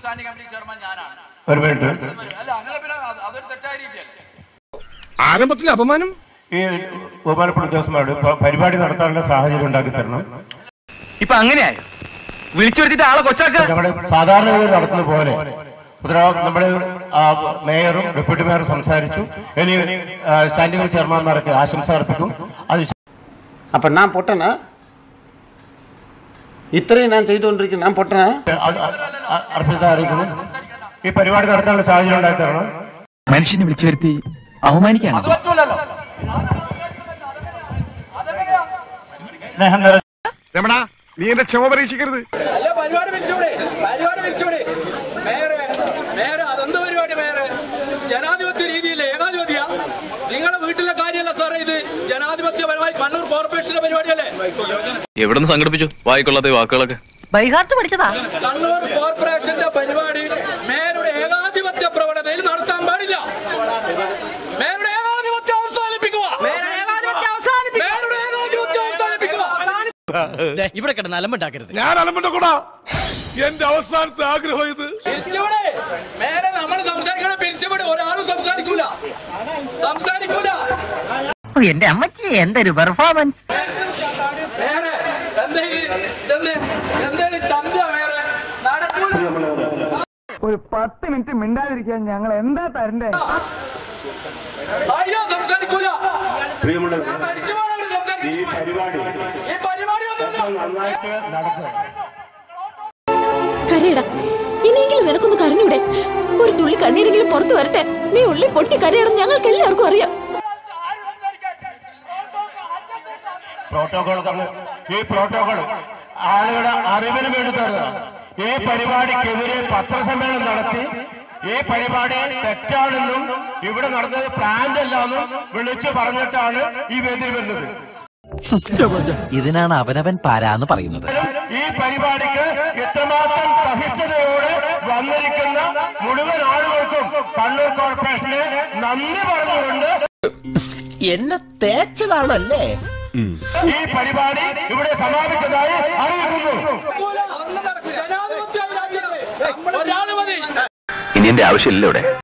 Standing committee chairman ഞാനാണ് ഒരു minute അല്ല അങ്ങനെ പിന്നെ അത് അതൊരു തെറ്റായ രീതിയല്ലേ ആരംഭത്തിൽ അപമാനം ഈ ബഹുമാനപ്പെട്ട ഉദ്യോഗസ്ഥന്മാരോട് ഇപ്പൊ പരിപാടി നടത്താനുള്ള സാഹചര്യം ഉണ്ടാക്കി തരണം ഇപ്പൊ അങ്ങനെയായോ വിളിച്ചു വരുത്തിട്ട് ആളെ കൊച്ചാക്ക ഞങ്ങളുടെ സാധാരണ ഗതിയിൽ നടത്തുന്ന പോലെ ഉത്തരവാദിത്വം നമ്മുടെ ആ, മേയറും ഡെപ്യൂട്ടി മേയറും സംസാരിച്ചു ഇനി ആ, സ്റ്റാൻഡിംഗ് ചെയർമാൻമാർക്ക് ആശംസ അർപ്പിക്കും അത് அப்போ நான் பொட்டனா ഇത്രയും ഞാൻ ചെയ്തുകൊണ്ടിരിക്കുന്നു ഞാൻ പൊട്ടനാ അത് അ- അർപ്പിത അറിയിക്കുന്നു ഈ പരിപാടി നടത്താനുള്ള സാഹചര്യം ഉണ്ടാക്കി തരണം മനുഷ്യനെ വിളിച്ചു വരുത്തി അവമാനിക്കാണ് അത് പറ്റൂലല്ലോ സ്നേഹം നിറഞ്ഞ രമണ നീ എന്റെ ക്ഷമ പരീക്ഷിക്കരുത് അല്ല പരിപാടി വിളിച്ചൂടെ പരിപാടി വിളിച്ചൂടെ മേയറെ മേയറെ അതെന്ത് പരിപാടി മേയറെ ജനാധിപത്യ രീതിയിൽ ഏകാധിപത്യ നിങ്ങളുടെ വീട്ടിലെ കാര്യമല്ല സാറേ ഇത് ജനാധിപത്യപരമായി കണ്ണൂർ കോർപ്പറേഷന്റെ പരിപാടിയല്ലേ എവിടെ നിന്ന് സംഘടിപ്പിച്ചു വായിക്കൊള്ളാത്ത ഈ വാക്കുകളൊക്കെ ബൈഹാർട്ട് പഠിച്ചതാ കണ്ണൂർ കോർപ്പറേഷന്റെ പരിപാടി മേയറുടെ ഏകാധിപത്യ പ്രവണതയിൽ നടത്താൻ പാടില്ല മേയറുടെ ഏകാധിപത്യം അവസാനിപ്പിക്കുക മേയറുടെ ഏകാധിപത്യം അവസാനിപ്പിക്കുക ഇവിടെ കിടന്ന് അലമ്പുണ്ടാക്കരുത് ഞാൻ അലമ്പുണ്ടക്കൂടാ എന്റെ അവസാനത്തെ ആഗ്രഹം ഇത് പിരിച്ചുവിടെ മേലെ നമ്മൾ സംസാരിക്കണ പിരിച്ചുവിടെ ഒരാളും സംസാരിക്കൂല സംസാരിക്കൂല എന്റെ അമ്മച്ചി എന്തൊരു പെർഫോമൻസ് മേലെ എന്തേ ഇതെന്തേ എന്തേ ചന്ത മേലെ നടക്കൂല ഒരു പത്ത് മിനിറ്റ് മിണ്ടാതിരിക്കാൻ ഞങ്ങൾ എന്താ തരണ്ടേ അയ്യോ സംസാരിക്കൂല ഞാൻ മരിച്ചു പോണവര് സംസാരിക്കുന്നു. ഈ പരിപാടി ഒന്നുമില്ല നന്നായിട്ട് നടത്തുക കരയടാ ഇനിയെങ്കിലും നിനക്കൊന്ന് കരഞ്ഞൂടെ ഒരു തുള്ളി കണ്ണീരെങ്കിലും പുറത്തു വരട്ടെ നീ ഉള്ളി പൊട്ടി കരയണം ഞങ്ങൾക്ക് എല്ലാവർക്കും അറിയാം പ്രോട്ടോകോൾ തമ്മിൽ ഈ പ്രോട്ടോകോൾ ആളുകളുടെ അറിവിന് വേണ്ടി തരുന്നതാണ് ഈ പരിപാടിക്കെതിരെ പത്രസമ്മേളനം നടത്തി ഈ പരിപാടി തെറ്റാണെന്നും ഇവിടെ നടന്നത് പ്ലാന്റ് അല്ലാന്നും വിളിച്ചു പറഞ്ഞിട്ടാണ് ഈ വേദിയിൽ വരുന്നത് ഇതിനാണ് അവനവൻ പാരാന്ന് പറയുന്നത് ഈ പരിപാടിക്ക് ഇത്രമാത്രം സഹിഷ്ണുതയോടെ വന്നിരിക്കുന്ന മുഴുവൻ ആളുകൾക്കും കണ്ണൂർ കോർപ്പറേഷന് നന്ദി പറഞ്ഞുകൊണ്ട് എന്നെ തേച്ചതാണല്ലേ ഈ പരിപാടി ഇവിടെ സമാപിച്ചതായി അറിയിക്കുന്നു ജനാധിപത്യ രാജ്യത്ത് ഒരാള് മതി ഇനി എന്റെ ആവശ്യമില്ല ഇവിടെ